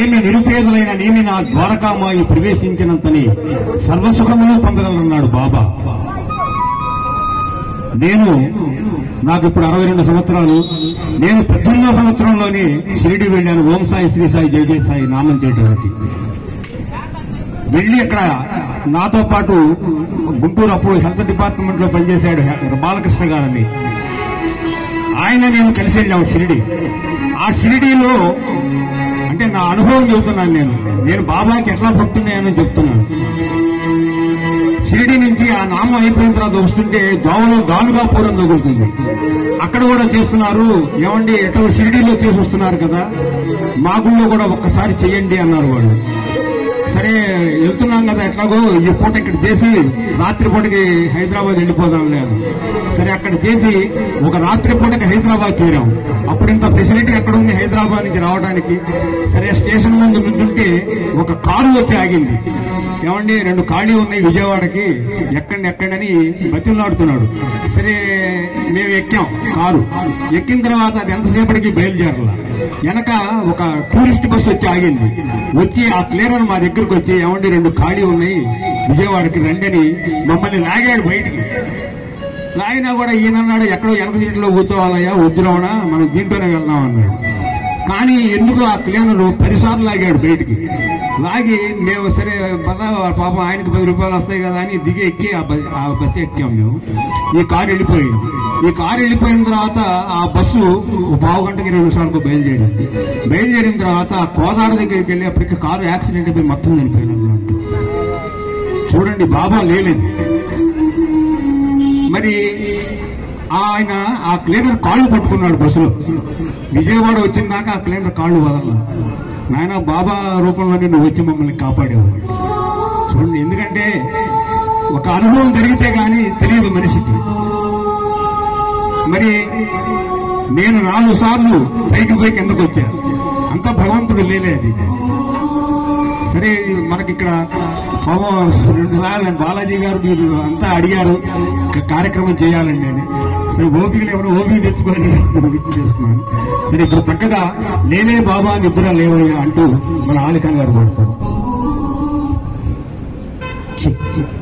నేమి నిరుపేదలైన నేమి నా ద్వారకామాయి ప్రవేశించినంతని సర్వసుఖమును పొందగలన్నాడు బాబా నేను నాకు ఇప్పుడు అరవై రెండు సంవత్సరాలు నేను పద్దెనిమిదో సంవత్సరంలోనే షిరిడి వెళ్ళాను ఓం సాయి శ్రీ సాయి జయ జయ సాయి నామం చేయడానికి వెళ్ళి అక్కడ నాతో పాటు గుంటూరు అప్పుడు హెల్త్ డిపార్ట్మెంట్ లో పనిచేశాడు బాలకృష్ణ గారని ఆయన నేను కలిసి వెళ్ళాము షిరిడి ఆ షిరిడీలో అంటే నా అనుభవం చెబుతున్నాను నేను నేను బాబాకి ఎట్లా భక్తున్నాయని చెప్తున్నాను షిరిడి నుంచి ఆ నామం అయిపోయిన తర్వాత వస్తుంటే దోవలో గాలుగా పూరం తగులుతుంది అక్కడ కూడా చేస్తున్నారు ఏమండి ఎటో షిరిడీలో చేసి వస్తున్నారు కదా మా గుళ్ళో కూడా ఒక్కసారి చెయ్యండి అన్నారు వాళ్ళు సరే వెళ్తున్నాం కదా ఎట్లాగో ఈ పూట ఇక్కడ చేసి రాత్రి పూటకి హైదరాబాద్ వెళ్ళిపోదాం లేదు సరే అక్కడ చేసి ఒక రాత్రి పూటకి హైదరాబాద్ చేరాం అప్పుడు ఇంత ఫెసిలిటీ ఎక్కడ ఉంది హైదరాబాద్ నుంచి రావడానికి సరే స్టేషన్ ముందు నుంచుంటే ఒక కారు వచ్చి ఆగింది ఏమండి రెండు ఖాళీ ఉన్నాయి విజయవాడకి ఎక్కండి ఎక్కండి అని బతిలాడుతున్నాడు సరే మేము ఎక్కాం కారు ఎక్కిన తర్వాత అది ఎంతసేపటికి బయలుదేరలా వెనక ఒక టూరిస్ట్ బస్సు వచ్చి ఆగింది వచ్చి ఆ క్లియర్ మా దగ్గరకు వచ్చి ఏమండి రెండు ఖాళీ ఉన్నాయి విజయవాడకి రండి అని మమ్మల్ని లాగాడు బయటికి లాగినా కూడా ఈయనన్నాడు ఎక్కడో వెనక సీట్లో కూర్చోవాలయ్యా వద్దురవనా మనం దీంట్లోనే వెళ్దాం అన్నాడు కానీ ఎందుకు ఆ క్లీనర్ పదిసార్లు లాగాడు బయటికి లాగి మేము సరే పద పాపం ఆయనకి పది రూపాయలు వస్తాయి కదా అని దిగి ఎక్కి ఆ బస్ ఆ బస్సు ఎక్కాం మేము ఈ కారు వెళ్ళిపోయింది ఈ కారు వెళ్ళిపోయిన తర్వాత ఆ బస్సు ఒక పావు గంటకి ఇరవై నిమిషాలకు బయలుదేరింది బయలుదేరిన తర్వాత ఆ కోదాడ దగ్గరికి వెళ్ళేప్పటికి కారు యాక్సిడెంట్ అయిపోయి మొత్తం చనిపోయినాడు చూడండి బాబా లేలేదు మరి ఆయన ఆ క్లీనర్ కాళ్ళు పట్టుకున్నాడు బస్సులో విజయవాడ వచ్చిన దాకా ఆ క్లీనర్ కాళ్ళు వదల నాయన బాబా రూపంలోనే నువ్వు వచ్చి మమ్మల్ని కాపాడేవాడు చూడండి ఎందుకంటే ఒక అనుభవం జరిగితే గాని తెలియదు మనిషికి మరి నేను నాలుగు సార్లు పైకి పోయి కిందకు వచ్చాను అంత భగవంతుడు లేలే అది సరే మనకి ఇక్కడ పాపం రెండు సార్లు బాలాజీ గారు మీరు అంతా అడిగారు ఇక కార్యక్రమం చేయాలండి అని సరే ఓపిక లేవని ఓపిక తెచ్చుకొని విజ్ఞప్తి చేస్తున్నాను సరే ఇప్పుడు చక్కగా నేనే బాబా నిద్ర లేవయ్యా అంటూ మన ఆలిఖాన్ గారు కొడతారు చి- చి-